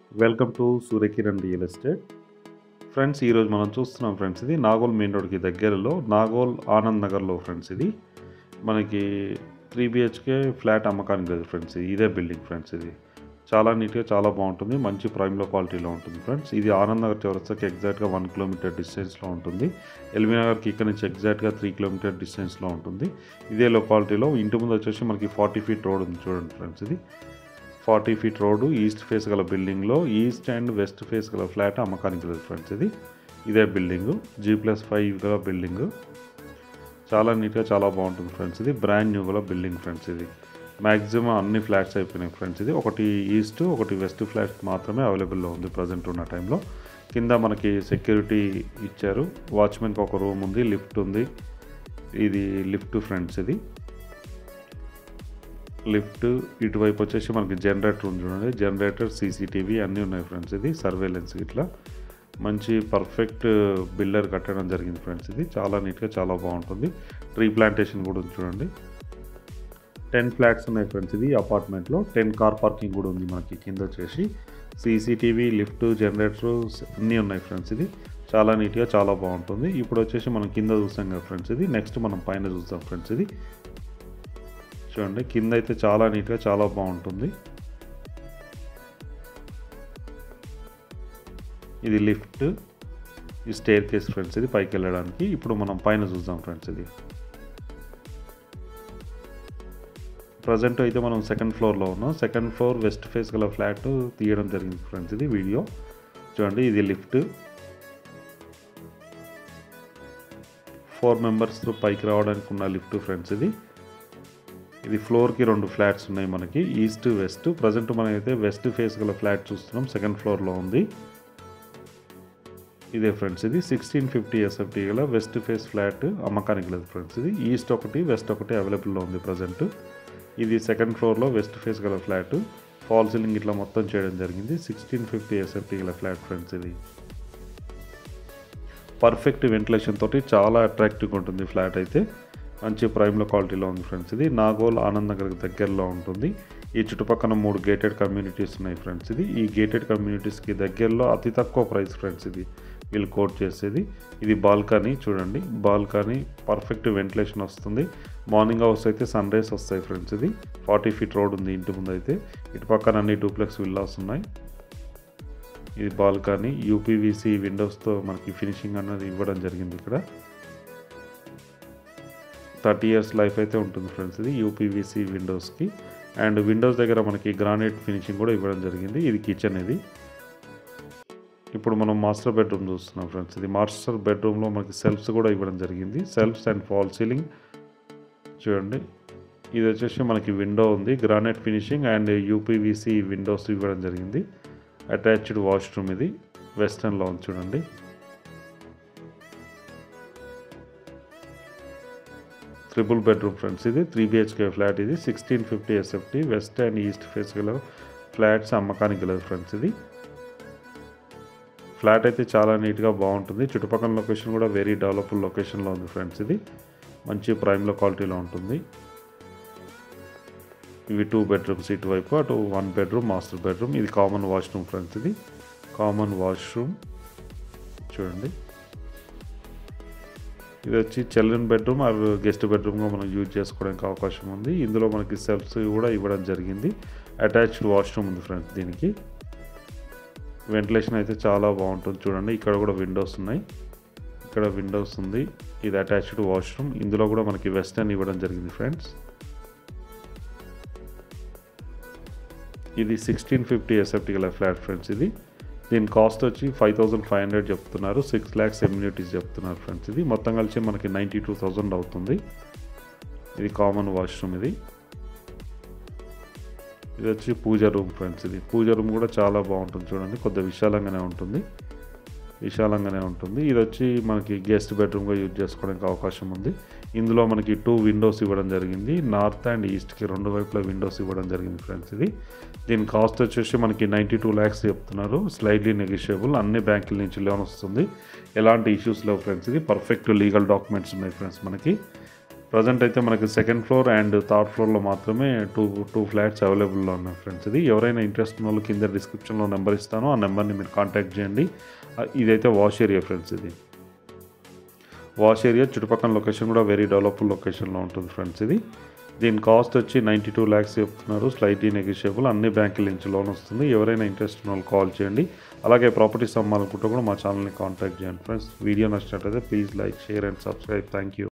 welcome to Suryakiran real estate friends ఈరోజు మనం చూస్తున్నాం ఫ్రెండ్స్ ఇది నాగోల్ మెయిన్ రోడ్కి దగ్గరలో నాగోల్ ఆనంద్ నగర్లో ఫ్రెండ్స్ ఇది మనకి త్రీ బిహెచ్కే ఫ్లాట్ అమ్మకానికి లేదు ఫ్రెండ్స్ ఇది ఇదే బిల్డింగ్ ఫ్రెండ్స్ ఇది చాలా నీట్గా చాలా బాగుంటుంది మంచి ప్రైమ్లో క్వాలిటీలో ఉంటుంది ఫ్రెండ్స్ ఇది ఆనంద్ నగర్ చౌరస్తాకి ఎగ్జాక్ట్గా వన్ కిలోమీటర్ డిస్టెన్స్లో ఉంటుంది ఎల్బీ నగర్కి ఇక్కడ నుంచి ఎగ్జాక్ట్గా త్రీ కిలోమీటర్ డిస్టెన్స్లో ఉంటుంది ఇదే లొకాలిటీలో ఇంటి ముందు వచ్చేసి మనకి ఫార్టీ ఫీట్ రోడ్ ఉంది చూడండి ఫ్రెండ్స్ ఇది forty feet road east face గల బిల్డింగ్లో ఈస్ట్ అండ్ వెస్ట్ ఫేస్ గల ఫ్లాట్ అమ్మకానికి లేదు ఫ్రెండ్స్ ఇది ఇదే బిల్డింగు జీ ప్లస్ ఫైవ్ గల బిల్డింగు చాలా నీట్గా చాలా బాగుంటుంది ఫ్రెండ్స్ ఇది బ్రాండ్ న్యూ గల బిల్డింగ్ ఫ్రెండ్స్ ఇది మ్యాక్సిమం అన్ని ఫ్లాట్స్ అయిపోయినాయి ఫ్రెండ్స్ ఇది ఒకటి ఈస్ట్ ఒకటి వెస్ట్ ఫ్లాట్ మాత్రమే అవైలబుల్లో ఉంది ప్రజెంట్ ఉన్న టైంలో కింద మనకి సెక్యూరిటీ ఇచ్చారు వాచ్మెన్కి ఒక రూమ్ ఉంది లిఫ్ట్ ఉంది ఇది లిఫ్ట్ ఫ్రెండ్స్ ఇది లిఫ్ట్ ఇటువైపు వచ్చేసి మనకి జనరేటర్ ఉంది చూడండి జనరేటర్ సీసీటీవీ అన్నీ ఉన్నాయి ఫ్రెండ్స్ ఇది సర్వేలెన్స్ ఇట్లా మంచి పర్ఫెక్ట్ బిల్డర్ కట్టడం జరిగింది ఫ్రెండ్స్ ఇది చాలా నీట్గా చాలా బాగుంటుంది ట్రీ ప్లాంటేషన్ కూడా ఉంది చూడండి టెన్ ఫ్లాట్స్ ఉన్నాయి ఫ్రెండ్స్ ఇది అపార్ట్మెంట్లో టెన్ కార్ పార్కింగ్ కూడా ఉంది మనకి కింద వచ్చేసి సీసీటీవీ లిఫ్ట్ జనరేటర్ అన్నీ ఉన్నాయి ఫ్రెండ్స్ ఇది చాలా నీట్గా చాలా బాగుంటుంది ఇప్పుడు వచ్చేసి మనం కింద చూస్తాం కదా ఫ్రెండ్స్ ఇది నెక్స్ట్ మనం పైన చూస్తాం ఫ్రెండ్స్ ఇది చూడండి కింద అయితే చాలా నీట్గా చాలా బాగుంటుంది ఇది లిఫ్ట్ ఈ స్టేర్ కేస్ ఫ్రెండ్స్ ఇది పైకి వెళ్ళడానికి ఇప్పుడు మనం పైన చూద్దాం ఫ్రెండ్స్ ఇది ప్రజెంట్ అయితే మనం సెకండ్ ఫ్లోర్లో ఉన్నాం సెకండ్ ఫ్లోర్ వెస్ట్ ఫేస్ గల ఫ్లాట్ తీయడం జరిగింది ఫ్రెండ్స్ ఇది వీడియో చూడండి ఇది లిఫ్ట్ ఫోర్ మెంబర్స్ పైకి రావడానికి ఉన్న లిఫ్ట్ ఫ్రెండ్స్ ఇది ఇది ఫ్లోర్కి రెండు ఫ్లాట్స్ ఉన్నాయి మనకి ఈస్ట్ వెస్ట్ ప్రజెంట్ మనమైతే వెస్ట్ ఫేస్ గల ఫ్లాట్ చూస్తున్నాం సెకండ్ ఫ్లోర్లో ఉంది ఇదే ఫ్రెండ్స్ ఇది సిక్స్టీన్ ఫిఫ్టీ ఎస్ఎఫ్టీ గల వెస్ట్ ఫేస్ ఫ్లాట్ అమ్మకానికి లేదు ఫ్రెండ్స్ ఇది ఈస్ట్ ఒకటి వెస్ట్ ఒకటి అవైలబుల్లో ఉంది ప్రజెంట్ ఇది సెకండ్ ఫ్లోర్లో వెస్ట్ ఫేస్ గల ఫ్లాట్ ఫాల్ సీలింగ్ ఇట్లా మొత్తం చేయడం జరిగింది సిక్స్టీన్ ఫిఫ్టీ ఎస్ఎఫ్టీ గల ఫ్లాట్ ఫ్రెండ్స్ ఇది పర్ఫెక్ట్ వెంటిలేషన్ తోటి చాలా అట్రాక్టివ్గా ఉంటుంది ఫ్లాట్ అయితే మంచి ప్రైమ్లో క్వాలిటీలో ఉంది ఫ్రెండ్స్ ఇది నాగోల్ ఆనంద్ నగర్కి దగ్గరలో ఉంటుంది ఈ చుట్టుపక్కల మూడు గేటెడ్ కమ్యూనిటీస్ ఉన్నాయి ఫ్రెండ్స్ ఇది ఈ గేటెడ్ కమ్యూనిటీస్కి దగ్గరలో అతి తక్కువ ప్రైస్ ఫ్రెండ్స్ ఇది వీళ్ళు కోట్ చేసేది ఇది బాల్కనీ చూడండి బాల్కనీ పర్ఫెక్ట్ వెంటిలేషన్ వస్తుంది మార్నింగ్ అవర్స్ అయితే సన్ రైస్ వస్తాయి ఫ్రెండ్స్ ఇది ఫార్టీ ఫీట్ రోడ్ ఉంది ఇంటి ముందు అయితే ఇటు పక్కన అన్ని డూప్లెక్స్ విల్లాస్ ఉన్నాయి ఇది బాల్కనీ యూపీవీసీ విండోస్తో మనకి ఫినిషింగ్ అన్నది ఇవ్వడం జరిగింది ఇక్కడ థర్టీ ఇయర్స్ లైఫ్ అయితే ఉంటుంది ఫ్రెండ్స్ ఇది యూపీవీసీ విండోస్కి అండ్ విండోస్ దగ్గర మనకి గ్రానైట్ ఫినిషింగ్ కూడా ఇవ్వడం జరిగింది ఇది కిచెన్ ఇది ఇప్పుడు మనం మాస్టర్ బెడ్రూమ్ చూస్తున్నాం ఫ్రెండ్స్ ఇది మాస్టర్ బెడ్రూమ్లో మనకి సెల్ఫ్స్ కూడా ఇవ్వడం జరిగింది సెల్ఫ్స్ అండ్ ఫాల్ సీలింగ్ చూడండి ఇది వచ్చేసి మనకి విండో ఉంది granite finishing and UPVC windows ఇవ్వడం జరిగింది అటాచ్డ్ వాష్రూమ్ ఇది వెస్టర్న్లో ఉంది చూడండి ట్రిపుల్ బెడ్రూమ్ ఫ్రెండ్స్ ఇది త్రీ బిహెచ్కే ఫ్లాట్ ఇది sixteen fifty SFT west and east face గల ఫ్లాట్స్ అమ్మకానికి గలదు ఫ్రెండ్స్ ఇది ఫ్లాట్ అయితే చాలా నీట్గా బాగుంటుంది చుట్టుపక్కల లొకేషన్ కూడా వెరీ డెవలప్డ్ లొకేషన్లో ఉంది ఫ్రెండ్స్ ఇది మంచి ప్రైమ్లో క్వాలిటీలో ఉంటుంది ఇవి టూ బెడ్రూమ్స్ ఇటువైపు అటు వన్ బెడ్రూమ్ మాస్టర్ బెడ్రూమ్ ఇది కామన్ వాష్రూమ్ ఫ్రెండ్స్ ఇది కామన్ వాష్రూమ్ చూడండి ఇది వచ్చి చిల్డ్రన్ బెడ్రూమ్ ఆర్ గెస్ట్ బెడ్రూమ్గా మనం యూజ్ చేసుకోవడానికి అవకాశం ఉంది ఇందులో మనకి సెల్ఫ్స్ కూడా ఇవ్వడం జరిగింది అటాచ్డ్ వాష్రూమ్ ఉంది ఫ్రెండ్స్ దీనికి వెంటిలేషన్ అయితే చాలా బాగుంటుంది చూడండి ఇక్కడ కూడా విండోస్ ఉన్నాయి ఇక్కడ విండోస్ ఉంది ఇది అటాచ్డ్ వాష్రూమ్ ఇందులో కూడా మనకి వెస్టర్న్ ఇవ్వడం జరిగింది ఫ్రెండ్స్ ఇది సిక్స్టీన్ ఫిఫ్టీ ఎస్ఎఫ్టీ గల ఫ్లాట్ ఫ్రెండ్స్ ఇది దీని కాస్ట్ వచ్చి ఫైవ్ థౌజండ్ ఫైవ్ హండ్రెడ్ చెప్తున్నారు సిక్స్ ల్యాక్స్ ఎమ్యూనిటీస్ చెప్తున్నారు ఫ్రెండ్స్ ఇది మొత్తం కలిసి మనకి నైంటీ టూ థౌజండ్ అవుతుంది ఇది కామన్ వాష్రూమ్ ఇది ఇది వచ్చి పూజ రూమ్ ఫ్రెండ్స్ ఇది పూజ రూమ్ కూడా చాలా బాగుంటుంది చూడండి కొద్దిగా విశాలంగానే ఉంటుంది విశాలంగానే ఉంటుంది ఇది వచ్చి మనకి గెస్ట్ బెడ్రూమ్గా యూజ్ చేసుకోవడానికి అవకాశం ఉంది ఇందులో మనకి టూ విండోస్ ఇవ్వడం జరిగింది నార్త్ అండ్ ఈస్ట్కి రెండు వైపులా విండోస్ ఇవ్వడం జరిగింది ఫ్రెండ్స్ ఇది దీని కాస్ట్ వచ్చేసి మనకి నైంటీ టూ ల్యాక్స్ చెప్తున్నారు స్లైడ్లీ నెగిషియబుల్ అన్ని బ్యాంకుల నుంచి లోన్ వస్తుంది ఎలాంటి ఇష్యూస్ లేవు ఫ్రెండ్స్ ఇది పర్ఫెక్ట్ లీగల్ డాక్యుమెంట్స్ ఉన్నాయి ఫ్రెండ్స్ మనకి ప్రజెంట్ అయితే మనకి సెకండ్ ఫ్లోర్ అండ్ థర్డ్ ఫ్లోర్లో మాత్రమే టూ టూ ఫ్లాట్స్ అవైలబుల్లో ఉన్నాయి ఫ్రెండ్స్ ఇది ఎవరైనా ఇంట్రెస్ట్ ఉన్న వాళ్ళు కింద డిస్క్రిప్షన్లో నెంబర్ ఇస్తాను ఆ నెంబర్ని మీరు కాంటాక్ట్ చేయండి ఆ, ఇదైతే వాష్ ఏరియా ఫ్రెండ్స్ ఇది వాష్ ఏరియా చుట్టుపక్కల లొకేషన్ కూడా వెరీ డెవలప్డ్ లొకేషన్లో ఉంటుంది ఫ్రెండ్స్ ఇది దీని కాస్ట్ వచ్చి నైంటీ టూ ల్యాక్స్ చెప్తున్నారు స్లైట్లీ నెగిషియబుల్ అన్ని బ్యాంకుల నుంచి లోన్ వస్తుంది ఎవరైనా ఇంట్రెస్ట్ ఉన్న వాళ్ళు కాల్ చేయండి అలాగే ప్రాపర్టీస్ అమ్మాలనుకుంటే కూడా మా ఛానల్ని కాంటాక్ట్ చేయండి ఫ్రెండ్స్ వీడియో నచ్చినట్లయితే please like share and subscribe thank you